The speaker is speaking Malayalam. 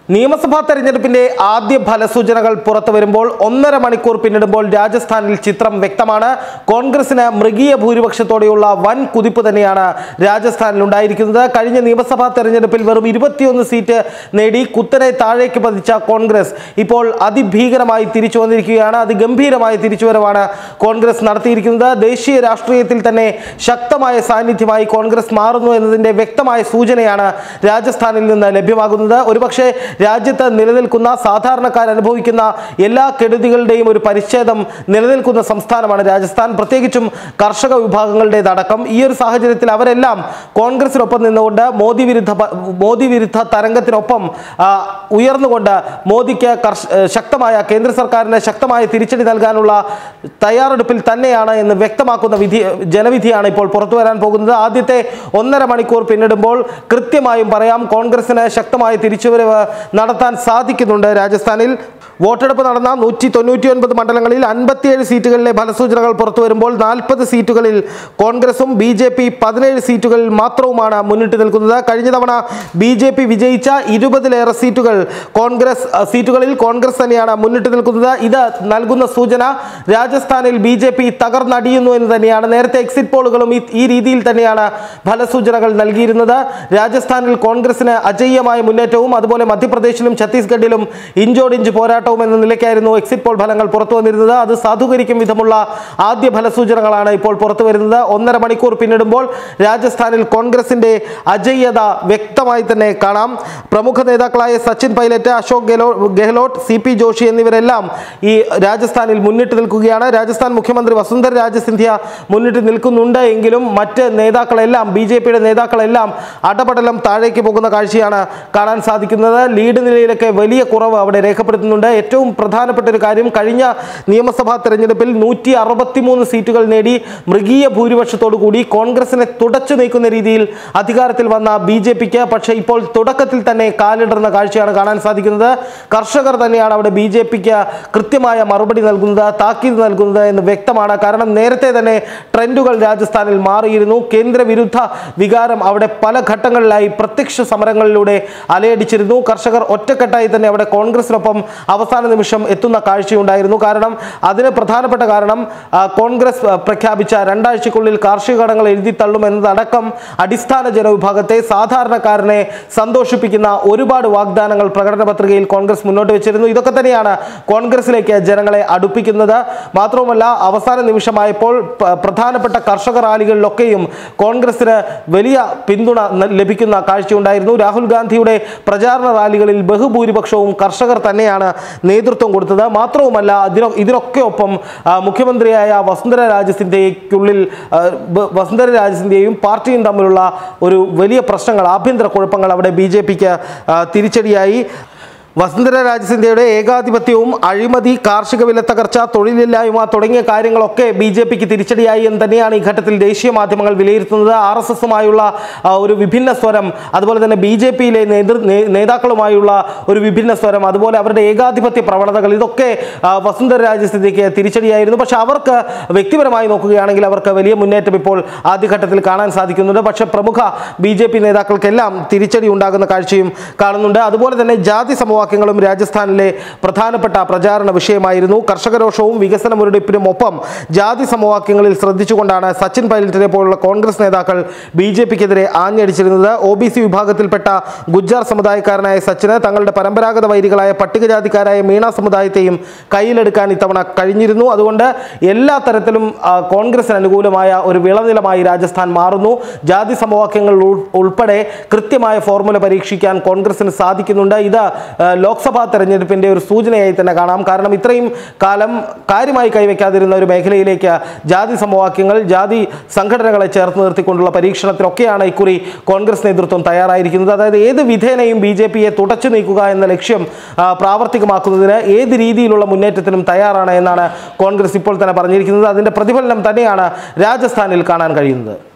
നിയമസഭാ തെരഞ്ഞെടുപ്പിന്റെ ആദ്യ ഫലസൂചനകൾ പുറത്തു വരുമ്പോൾ ഒന്നര മണിക്കൂർ പിന്നിടുമ്പോൾ രാജസ്ഥാനിൽ ചിത്രം വ്യക്തമാണ് കോൺഗ്രസിന് മൃഗീയ ഭൂരിപക്ഷത്തോടെയുള്ള വൻ കുതിപ്പ് തന്നെയാണ് രാജസ്ഥാനിൽ ഉണ്ടായിരിക്കുന്നത് കഴിഞ്ഞ നിയമസഭാ തെരഞ്ഞെടുപ്പിൽ വെറും ഇരുപത്തിയൊന്ന് സീറ്റ് നേടി കുത്തനെ താഴേക്ക് പതിച്ച കോൺഗ്രസ് ഇപ്പോൾ അതിഭീകരമായി തിരിച്ചു വന്നിരിക്കുകയാണ് അതിഗംഭീരമായ തിരിച്ചുവരവാണ് കോൺഗ്രസ് നടത്തിയിരിക്കുന്നത് ദേശീയ രാഷ്ട്രീയത്തിൽ തന്നെ ശക്തമായ സാന്നിധ്യമായി കോൺഗ്രസ് മാറുന്നു എന്നതിന്റെ വ്യക്തമായ സൂചനയാണ് രാജസ്ഥാനിൽ നിന്ന് ലഭ്യമാകുന്നത് ഒരുപക്ഷെ രാജ്യത്ത് നിലനിൽക്കുന്ന സാധാരണക്കാർ അനുഭവിക്കുന്ന എല്ലാ കെടുതികളുടെയും ഒരു പരിച്ഛേദം നിലനിൽക്കുന്ന സംസ്ഥാനമാണ് രാജസ്ഥാൻ പ്രത്യേകിച്ചും കർഷക വിഭാഗങ്ങളുടേതടക്കം ഈ ഒരു സാഹചര്യത്തിൽ അവരെല്ലാം കോൺഗ്രസിനൊപ്പം നിന്നുകൊണ്ട് മോദി വിരുദ്ധ പ- മോദി വിരുദ്ധ തരംഗത്തിനൊപ്പം ആ, ഉയർന്നുകൊണ്ട് മോദിക്ക് കർഷ ശക്തമായ കേന്ദ്ര സർക്കാരിന് ശക്തമായ തിരിച്ചടി നൽകാനുള്ള തയ്യാറെടുപ്പിൽ തന്നെയാണ് എന്ന് വ്യക്തമാക്കുന്ന വിധി ജനവിധിയാണ് ഇപ്പോൾ പുറത്തു വരാൻ പോകുന്നത് ആദ്യത്തെ ഒന്നര മണിക്കൂർ പിന്നിടുമ്പോൾ കൃത്യമായും പറയാം കോൺഗ്രസിന് ശക്തമായ തിരിച്ചുവരവ് നടത്താൻ സാധിക്കുന്നുണ്ട് രാജസ്ഥാനിൽ വോട്ടെടുപ്പ് നടന്ന നൂറ്റി തൊണ്ണൂറ്റി ഒൻപത് മണ്ഡലങ്ങളിൽ അൻപത്തിയേഴ് സീറ്റുകളിലെ ഫലസൂചനകൾ പുറത്തു വരുമ്പോൾ നാൽപ്പത് സീറ്റുകളിൽ കോൺഗ്രസും ബി ജെ പി പതിനേഴ് സീറ്റുകളിൽ മാത്രവുമാണ് മുന്നിട്ട് നിൽക്കുന്നത് കഴിഞ്ഞ തവണ ബി ജെ പി വിജയിച്ച ഇരുപതിലേറെ സീറ്റുകൾ കോൺഗ്രസ് അഹ്, സീറ്റുകളിൽ കോൺഗ്രസ് തന്നെയാണ് മുന്നിട്ട് നിൽക്കുന്നത് ഇത് നൽകുന്ന സൂചന രാജസ്ഥാനിൽ ബി ജെ പി തകർന്നടിയുന്നു എന്ന് തന്നെയാണ് നേരത്തെ എക്സിറ്റ് പോളുകളും ഈ- ഈ രീതിയിൽ തന്നെയാണ് ഫലസൂചനകൾ നൽകിയിരുന്നത് രാജസ്ഥാനിൽ കോൺഗ്രസിന് അജയ്യമായ മുന്നേറ്റവും അതുപോലെ മധ്യപ്രദേശിലും ഛത്തീസ്ഗഡിലും ഇഞ്ചോടിഞ്ച് പോരാട്ടവും എന്ന നിലയ്ക്കായിരുന്നു എക്സിറ്റ് പോൾ ഫലങ്ങൾ പുറത്തു വന്നിരുന്നത് അത് സാധൂകരിക്കും വിധമുള്ള ആദ്യ ഫലസൂചനകളാണ് ഇപ്പോൾ പുറത്തു വരുന്നത് ഒന്നര മണിക്കൂർ പിന്നിടുമ്പോൾ രാജസ്ഥാനിൽ കോൺഗ്രസിന്റെ അജയ്യത വ്യക്തമായി തന്നെ കാണാം പ്രമുഖ നേതാക്കളായ സച്ചിൻ പൈലറ്റ് അശോക് ഗെഹ്ലോ ഗെഹ്ലോട്ട് സി പി ജോഷി എന്നിവരെല്ലാം ഈ രാജസ്ഥാനിൽ മുന്നിട്ട് നിൽക്കുകയാണ് രാജസ്ഥാൻ മുഖ്യമന്ത്രി വസുന്ധര രാജ സിന്ധ്യ മുന്നിട്ട് നിൽക്കുന്നുണ്ട് എങ്കിലും മറ്റ് നേതാക്കളെല്ലാം ബി ജെ പിയുടെ നേതാക്കളെല്ലാം അടപടലം താഴേക്ക് പോകുന്ന കാഴ്ചയാണ് കാണാൻ സാധിക്കുന്നത് ലീഡ് നിലയിലൊക്കെ വലിയ കുറവ് അവിടെ രേഖപ്പെടുത്തുന്നുണ്ട് ഏറ്റവും പ്രധാനപ്പെട്ട ഒരു കാര്യം കഴിഞ്ഞ നിയമസഭാ തെരഞ്ഞെടുപ്പിൽ നൂറ്റി അറുപത്തിമൂന്ന് സീറ്റുകൾ നേടി മൃഗീയ ഭൂരിപക്ഷത്തോടു കൂടി കോൺഗ്രസിനെ തുടച്ചു നീക്കുന്ന രീതിയിൽ അധികാരത്തിൽ വന്ന ബി ജെ പിക്ക് പക്ഷേ ഇപ്പോൾ തുടക്കത്തിൽ തന്നെ കാലിടുന്ന കാഴ്ചയാണ് കാണാൻ സാധിക്കുന്നത് കർഷകർ തന്നെയാണ് അവിടെ ബി ജെ പിക്ക് കൃത്യമായ മറുപടി നൽകുന്നത് താക്കീത് നൽകുന്നത് എന്ന് വ്യക്തമാണ് കാരണം നേരത്തെ തന്നെ ട്രെൻഡുകൾ രാജസ്ഥാനിൽ മാറിയിരുന്നു കേന്ദ്ര വിരുദ്ധ വികാരം അവിടെ പല ഘട്ടങ്ങളിലായി പ്രത്യക്ഷ സമരങ്ങളിലൂടെ അലയടിച്ചിരുന്നു കർഷകർ ഒറ്റക്കെട്ടായി തന്നെ അവിടെ കോൺഗ്രസിനൊപ്പം അവസാന നിമിഷം എത്തുന്ന കാഴ്ചയുണ്ടായിരുന്നു കാരണം അതിന് പ്രധാനപ്പെട്ട കാരണം ആ, കോൺഗ്രസ് ആ, പ്രഖ്യാപിച്ച രണ്ടാഴ്ചക്കുള്ളിൽ കാർഷിക കടങ്ങൾ എഴുതി തള്ളും എന്നതടക്കം അടിസ്ഥാന ജനവിഭാഗത്തെ സാധാരണക്കാരനെ സന്തോഷിപ്പിക്കുന്ന ഒരുപാട് വാഗ്ദാനങ്ങൾ പ്രകടന പത്രികയിൽ കോൺഗ്രസ് മുന്നോട്ട് വെച്ചിരുന്നു ഇതൊക്കെ തന്നെയാണ് കോൺഗ്രസിലേക്ക് ജനങ്ങളെ അടുപ്പിക്കുന്നത് മാത്രവുമല്ല അവസാന നിമിഷമായപ്പോൾ പ- പ്രധാനപ്പെട്ട കർഷക റാലികളിലൊക്കെയും കോൺഗ്രസിന് വലിയ പിന്തുണ ന- ലഭിക്കുന്ന കാഴ്ചയുണ്ടായിരുന്നു രാഹുൽ ഗാന്ധിയുടെ പ്രചാരണ റാലികളിൽ ബഹുഭൂരിപക്ഷവും കർഷകർ തന്നെയാണ് നേതൃത്വം കൊടുത്തത് മാത്രവുമല്ല ഇതിനൊ ഇതിനൊക്കെ ഒപ്പം ആ, മുഖ്യമന്ത്രിയായ വസുന്ധര രാജസിന്ധ്യയ്ക്കുള്ളിൽ ആ, ബ- വസുന്ധര രാജസിന്ധ്യയും പാർട്ടിയും തമ്മിലുള്ള ഒരു വലിയ പ്രശ്നങ്ങൾ ആഭ്യന്തര കുഴപ്പങ്ങൾ അവിടെ ബി ജെ പിക്ക് തിരിച്ചടിയായി വസുന്ധര രാജസിന്ധ്യയുടെ ഏകാധിപത്യവും അഴിമതി കാർഷിക വില തകർച്ച തൊഴിലില്ലായ്മ തുടങ്ങിയ കാര്യങ്ങളൊക്കെ ബി ജെ പിക്ക് തിരിച്ചടിയായി എന്ന് തന്നെയാണ് ഈ ഘട്ടത്തിൽ ദേശീയ മാധ്യമങ്ങൾ വിലയിരുത്തുന്നത് ആർ എസ് എസുമായുള്ള ഒരു വിഭിന്ന സ്വരം അതുപോലെ തന്നെ ബി ജെ പിയിലെ നേതൃ നേ- നേതാക്കളുമായുള്ള ഒരു വിഭിന്ന സ്വരം അതുപോലെ അവരുടെ ഏകാധിപത്യ പ്രവണതകൾ ഇതൊക്കെ ആ, വസുന്ധര രാജസിന്ധ്യയ്ക്ക് തിരിച്ചടിയായിരുന്നു പക്ഷെ അവർക്ക് വ്യക്തിപരമായി നോക്കുകയാണെങ്കിൽ അവർക്ക് വലിയ മുന്നേറ്റം ഇപ്പോൾ ആദ്യഘട്ടത്തിൽ കാണാൻ സാധിക്കുന്നുണ്ട് പക്ഷെ പ്രമുഖ ബി ജെ പി നേതാക്കൾക്കെല്ലാം തിരിച്ചടി ഉണ്ടാകുന്ന കാഴ്ചയും കാണുന്നുണ്ട് അതുപോലെ തന്നെ ജാതി സമവാക്യങ്ങളും രാജസ്ഥാനിലെ പ്രധാനപ്പെട്ട പ്രചാരണ വിഷയമായിരുന്നു കർഷകരോഷവും വികസന മുരടിപ്പിനും ഒപ്പം ജാതി സമവാക്യങ്ങളിൽ ശ്രദ്ധിച്ചുകൊണ്ടാണ് സച്ചിൻ പൈലറ്റിനെ പോലുള്ള കോൺഗ്രസ് നേതാക്കൾ ബി ജെ പിക്കെതിരെ ആഞ്ഞടിച്ചിരുന്നത് ഒ ബി സി വിഭാഗത്തിൽപ്പെട്ട ഗുജ്ജാർ സമുദായക്കാരനായ സച്ചിന് തങ്ങളുടെ പരമ്പരാഗത വൈരികളായ പട്ടികജാതിക്കാരായ മീണ സമുദായത്തെയും കയ്യിലെടുക്കാൻ ഇത്തവണ കഴിഞ്ഞിരുന്നു അതുകൊണ്ട് എല്ലാ തരത്തിലും ആ, കോൺഗ്രസിന് അനുകൂലമായ ഒരു വിളനിലമായി രാജസ്ഥാൻ മാറുന്നു ജാതി സമവാക്യങ്ങൾ ഉൾ- ഉൾപ്പെടെ കൃത്യമായ ഫോർമുല പരീക്ഷിക്കാൻ കോൺഗ്രസിന് സാധിക്കുന്നുണ്ട് ഇത് ആ, ലോക്സഭാ തെരഞ്ഞെടുപ്പിന്റെ ഒരു സൂചനയായി തന്നെ കാണാം കാരണം ഇത്രയും കാലം കാര്യമായി കൈവയ്ക്കാതിരുന്ന ഒരു മേഖലയിലേക്ക് ജാതി സമവാക്യങ്ങൾ ജാതി സംഘടനകളെ ചേർത്ത് നിർത്തിക്കൊണ്ടുള്ള പരീക്ഷണത്തിനൊക്കെയാണ് ഇക്കുറി കോൺഗ്രസ് നേതൃത്വം തയ്യാറായിരിക്കുന്നത് അതായത് ഏത് വിധേനയും ബി ജെ പിയെ തുടച്ചു നീക്കുക എന്ന ലക്ഷ്യം ആ, പ്രാവർത്തികമാക്കുന്നതിന് ഏത് രീതിയിലുള്ള മുന്നേറ്റത്തിനും തയ്യാറാണ് എന്നാണ് കോൺഗ്രസ് ഇപ്പോൾ തന്നെ പറഞ്ഞിരിക്കുന്നത് അതിന്റെ പ്രതിഫലനം തന്നെയാണ് രാജസ്ഥാനിൽ കാണാൻ കഴിയുന്നത്